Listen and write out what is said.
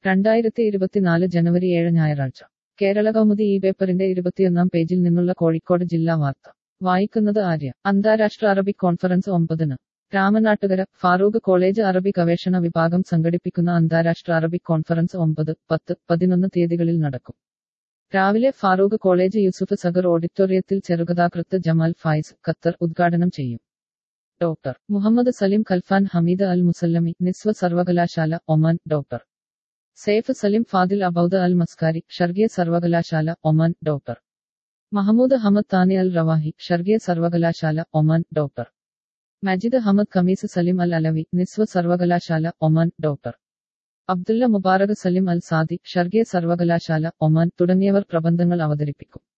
രണ്ടായിരത്തി ഇരുപത്തിനാല് ജനുവരി ഏഴ് ഞായറാഴ്ച കേരള കൗമുദി ഈ പേപ്പറിന്റെ ഇരുപത്തിയൊന്നാം പേജിൽ നിന്നുള്ള കോഴിക്കോട് ജില്ലാ വാർത്ത വായിക്കുന്നത് ആര്യ അന്താരാഷ്ട്ര അറബിക് കോൺഫറൻസ് ഒമ്പതിന് രാമനാട്ടുകര ഫാറൂഖ് കോളേജ് അറബി ഗവേഷണ വിഭാഗം സംഘടിപ്പിക്കുന്ന അന്താരാഷ്ട്ര അറബിക് കോൺഫറൻസ് ഒമ്പത് പത്ത് പതിനൊന്ന് തീയതികളിൽ നടക്കും രാവിലെ ഫാറൂഖ് കോളേജ് യൂസുഫ് സഗർ ഓഡിറ്റോറിയത്തിൽ ചെറുകഥാകൃത്ത് ജമാൽ ഫായിസ് ഖത്തർ ഉദ്ഘാടനം ചെയ്യും doctor Muhammad Salim Khalfan Hamid Al Musallami Nizwa സർവകലാശാല Oman doctor Saif Salim Fadhil Aboud Al Maskari Sharqiya സർവകലാശാല Oman doctor Mahmood Hamad Thani Al Rawahi Sharqiya സർവകലാശാല Oman doctor Majid Hamad Khamis Salim Al Alawi Nizwa സർവകലാശാല Oman doctor Abdullah Mubarak Salim Al Saadi Sharqiya സർവകലാശാല Oman തുടങ്ങിയവർ പ്രബന്ധങ്ങൾ അവതരിപ്പിക്കും